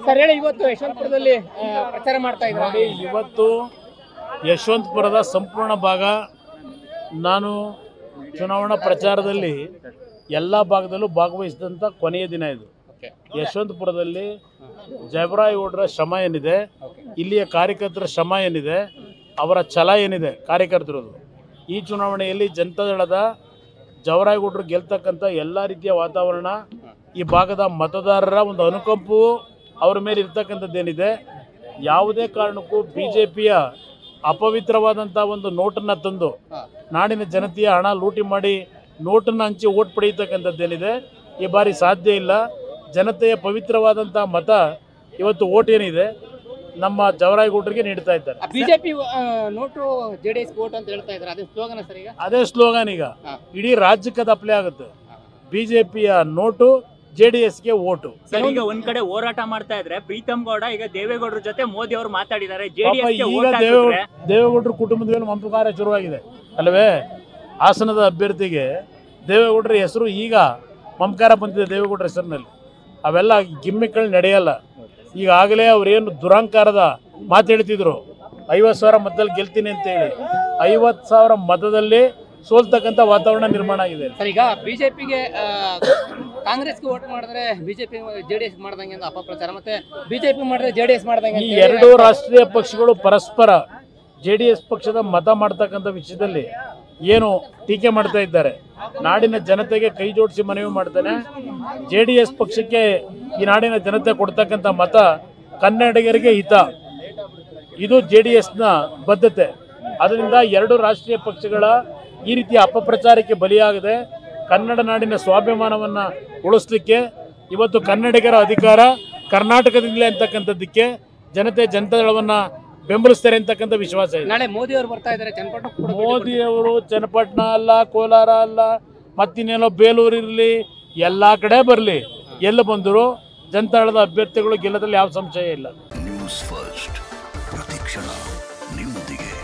Sir ಹೇಳಿ ಇವತ್ತು ಯಶವಂತಪುರದಲ್ಲಿ ಆ, ಪ್ರಚಾರ ಮಾಡ್ತಾ ಇದ್ದಾರೆ ನೋಡಿ ಇವತ್ತು ಯಶವಂತಪುರದ ಸಂಪೂರ್ಣ ಭಾಗ ನಾನು ಚುನಾವಣಾ ಪ್ರಚಾರದಲ್ಲಿ ಎಲ್ಲ ಭಾಗದಲ್ಲೂ ಭಾಗವಹಿಸಿದಂಥ ಕೊನೆಯ ದಿನ ಇದು ಯಶವಂತಪುರದಲ್ಲಿ ಜಯಬರಾಯಗೌಡರ ಶ್ರಮ ಏನಿದೆ ಇಲ್ಲಿಯ ಕಾರ್ಯಕರ್ತರ ಶ್ರಮ ಏನಿದೆ ಅವರ ಛಲ ಏನಿದೆ ಕಾರ್ಯಕರ್ತರದು ಈ ಚುನಾವಣೆಯಲ್ಲಿ ಜನತಾದಳದ ಜವರಾಯಗೌಡರು ಗೆಲ್ತಕ್ಕಂಥ ಎಲ್ಲ ರೀತಿಯ ವಾತಾವರಣ ಈ ಭಾಗದ ಮತದಾರರ ಒಂದು ಅನುಕಂಪು ಅವ್ರ ಮೇಲೆ ಇರ್ತಕ್ಕಂಥದ್ದೇನಿದೆ ಯಾವುದೇ ಕಾರಣಕ್ಕೂ ಬಿ ಜೆ ಪಿಯ ಅಪವಿತ್ರವಾದಂಥ ಒಂದು ನೋಟನ್ನು ತಂದು ನಾಡಿನ ಜನತೆಯ ಹಣ ಲೂಟಿ ಮಾಡಿ ನೋಟನ್ನು ಹಂಚಿ ಓಟ್ ಪಡೆಯತಕ್ಕಂಥದ್ದೇನಿದೆ ಈ ಬಾರಿ ಸಾಧ್ಯ ಇಲ್ಲ ಜನತೆಯ ಪವಿತ್ರವಾದಂಥ ಮತ ಇವತ್ತು ಓಟ್ ಏನಿದೆ ನಮ್ಮ ಜವರಾಯಗೌಡರಿಗೆ ನೀಡ್ತಾ ಇದ್ದಾರೆ ಬಿಜೆಪಿ ನೋಟು ಜೆಡಿಎಸ್ ವೋಟ್ ಅಂತ ಹೇಳ್ತಾ ಇದ್ದಾರೆ ಅದೇ ಸ್ಲೋಗನ ಸರ್ ಈಗ ಅದೇ ಸ್ಲೋಗನ್ ಈಗ ಹಾ. ಇಡೀ ರಾಜ್ಯಕ್ಕೆ ಅದು ಅಪ್ಲೈ ಆಗುತ್ತೆ ಬಿ ಜೆ ಪಿಯ ನೋಟು ಜೆ ಡಿ ಎಸ್ಗೆ ಓಟು ಸರ್ ಈಗ ಒಂದ್ ಕಡೆ ಹೋರಾಟ ಮಾಡ್ತಾ ಇದ್ರೆ ಪ್ರೀತಮ್ ಗೌಡ ಈಗ ದೇವೇಗೌಡರ ಜೊತೆ ಮೋದಿ ಅವರು ಮಾತಾಡಿದ್ದಾರೆ ಪಾಪ ಜೆಡಿಎಸ್ ಈಗ ದೇವೇಗೌಡ ದೇವೇಗೌಡರ ಕುಟುಂಬದ ಮೇಲೆ ಮಂಪಕಾರ ಶುರುವಾಗಿದೆ ಅಲ್ವೇ ಹಾಸನದ ಅಭ್ಯರ್ಥಿಗೆ ದೇವೇಗೌಡರ ಹೆಸರು ಈಗ ಮಮಕಾರ ಬಂದಿದೆ ದೇವೇಗೌಡರ ಹೆಸರಿನಲ್ಲಿ ಅವೆಲ್ಲ ಗಿಮ್ಮಿಕ್ಗಳು ನಡೆಯಲ್ಲ ಈಗಾಗಲೇ ಅವರೇನು ದುರಂಕಾರದ ಮಾತು ಹೇಳ್ತಿದ್ರು ಐವತ್ತು ಸಾವಿರ ಮತದಲ್ಲಿ ಗೆಲ್ತೀನಿ ಅಂತ ಹೇಳಿ ಐವತ್ತು ಸಾವಿರ ಮತದಲ್ಲಿ ಸೋಲ್ತಕ್ಕಂಥ ವಾತಾವರಣ ನಿರ್ಮಾಣ ಆಗಿದೆ ಸರ್ ಈಗ ಬಿಜೆಪಿಗೆ ಕಾಂಗ್ರೆಸ್ಗೆ ವೋಟ್ ಮಾಡಿದ್ರೆ ಬಿಜೆಪಿ ಜೆಡಿಎಸ್ ಮಾಡ್ದಂಗೆ ಅಂತ ಅಪಪ್ರಚಾರ ಮತ್ತೆ ಬಿಜೆಪಿ ಮಾಡಿದ್ರೆ ಜೆಡಿಎಸ್ ಮಾಡ್ದಂಗೆ ಈ ಅಂತ ಹೇಳಿ ಎರಡೂ ರಾಷ್ಟ್ರೀಯ ಪಕ್ಷಗಳು ಪರಸ್ಪರ ಜೆ ಡಿ ಎಸ್ ಪಕ್ಷದ ಮತ ಮಾಡ್ತಕ್ಕಂಥ ವಿಷಯದಲ್ಲಿ ಏನು ಟೀಕೆ ಮಾಡ್ತಾ ಇದ್ದಾರೆ ನಾಡಿನ ಜನತೆಗೆ ಕೈ ಜೋಡಿಸಿ ಮನವಿ ಮಾಡ್ತಾನೆ ಜೆ ಡಿ ಎಸ್ ಪಕ್ಷಕ್ಕೆ ಈ ನಾಡಿನ ಜನತೆ ಕೊಡ್ತಕ್ಕಂಥ ಮತ ಕನ್ನಡಿಗರಿಗೆ ಹಿತ ಇದು ಜೆ ಡಿ ಎಸ್ನ ಬದ್ಧತೆ ಅದರಿಂದ ಎರಡು ರಾಷ್ಟ್ರೀಯ ಪಕ್ಷಗಳ ಈ ರೀತಿಯ ಅಪಪ್ರಚಾರಕ್ಕೆ ಬಲಿಯಾಗದೆ ಕನ್ನಡ ನಾಡಿನ ಸ್ವಾಭಿಮಾನವನ್ನು ಉಳಿಸ್ಲಿಕ್ಕೆ ಇವತ್ತು ಕನ್ನಡಿಗರ ಅಧಿಕಾರ ಕರ್ನಾಟಕದಿಂದಲೇ ಅಂತಕ್ಕಂಥದ್ದಕ್ಕೆ ಜನತೆ ಜನತಾದಳವನ್ನು ಬೆಂಬಲಿಸ್ತಾರೆ ಅಂತಕ್ಕಂಥ ವಿಶ್ವಾಸ ಇದೆ ನಾಳೆ ಮೋದಿ ಅವರು ಬರ್ತಾ ಇದ್ದಾರೆ ಚನ್ನಪಟ್ಟಣ ಕೂಡ ಭೇಟಿ ಮೋದಿಯವರು ಚನ್ನಪಟ್ಟಣ ಅಲ್ಲ ಕೋಲಾರ ಅಲ್ಲ ಮತ್ತಿನ್ನೇನೋ ಬೇಲೂರು ಇರಲಿ ಎಲ್ಲ ಕಡೆ ಬರಲಿ ಎಲ್ಲ ಬಂದರು ಜನತಾದಳದ ಅಭ್ಯರ್ಥಿಗಳು ಗೆಲ್ಲದಲ್ಲಿ ಯಾವ ಸಂಶಯ ಇಲ್ಲ ನ್ಯೂಸ್ ಫಸ್ಟ್ ಪ್ರತಿಕ್ಷಣ ನಿಮ್ಮೊಂದಿಗೆ